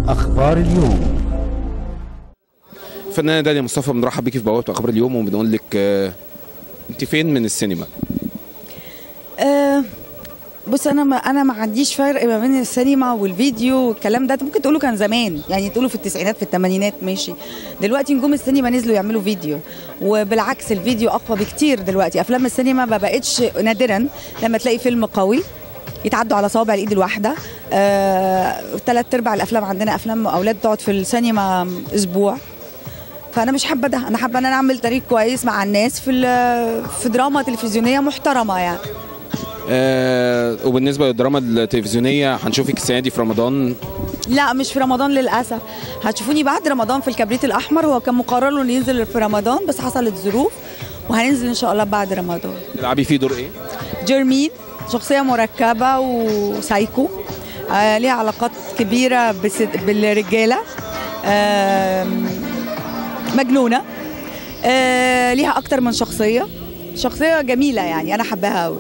أخبار اليوم فنانة داليا مصطفى بنرحب بيكي في بوابة أخبار اليوم وبنقول لك آه، أنت فين من السينما؟ أه بص انا ما انا ما عنديش فرق ما بين السينما والفيديو والكلام ده ممكن تقولوا كان زمان يعني تقولوا في التسعينات في الثمانينات ماشي دلوقتي نجوم السينما نزلوا يعملوا فيديو وبالعكس الفيديو اقوى بكتير دلوقتي افلام السينما ما بقتش نادرا لما تلاقي فيلم قوي يتعدوا على صوابع الايد الواحده ثلاث آه، ارباع الافلام عندنا افلام اولاد تقعد في السينما اسبوع فانا مش حابه ده انا حابه ان انا اعمل تاريخ كويس مع الناس في ال- في دراما تلفزيونيه محترمه يعني آه وبالنسبة للدراما التلفزيونية هنشوفك السنة دي في رمضان لا مش في رمضان للاسف هتشوفوني بعد رمضان في الكبريت الاحمر هو كان مقرر له انه ينزل في رمضان بس حصلت ظروف وهننزل ان شاء الله بعد رمضان تلعبي فيه دور إيه؟ جيرمين شخصيه مركبه وسايكو آه ليها علاقات كبيره بس بالرجاله آم، مجنونه آه ليها اكتر من شخصيه شخصيه جميله يعني انا حباها قوي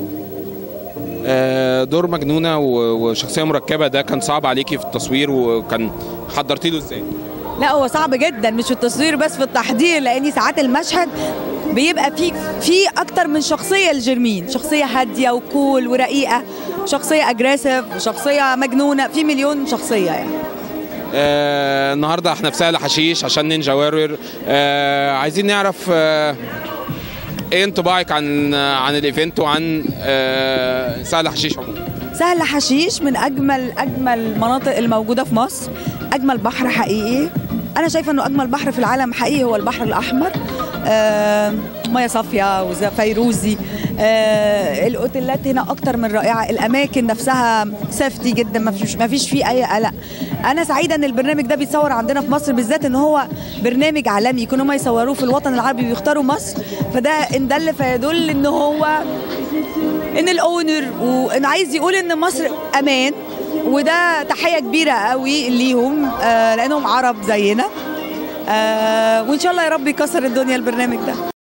آه دور مجنونة و- وشخصية مركبة ده كان صعب عليكي في التصوير وكان حضرتي له إزاي؟ لا هو صعب جدا مش في التصوير بس في التحضير لان ساعات المشهد بيبقى فيه في اكتر من شخصيه لجيرمين شخصيه هاديه وكول ورقيقه شخصيه اجريسيف وشخصيه مجنونه في مليون شخصيه يعني آه النهارده احنا في سهل حشيش عشان نينجا وارير آه عايزين نعرف آه ايه انطباعك عن عن الايفنت وعن آه سهل حشيش عموما سهل حشيش من اجمل اجمل المناطق الموجوده في مصر اجمل بحر حقيقي انا شايفه انه اجمل بحر في العالم حقيقي هو البحر الاحمر آه ميه صافيه وفيروزي آه الاوتيلات هنا اكتر من رائعه الاماكن نفسها سيفتي جدا ما فيش ما فيش فيه اي قلق انا سعيده ان البرنامج ده بيتصور عندنا في مصر بالذات ان هو برنامج عالمي يكونوا ما يصوروه في الوطن العربي ويختاروا مصر فده ان دل فيدل ان هو ان الاونر وانه عايز يقول ان مصر امان وده تحيه كبيره قوي ليهم آه لانهم عرب زينا آه وان شاء الله يا رب يكسر الدنيا البرنامج ده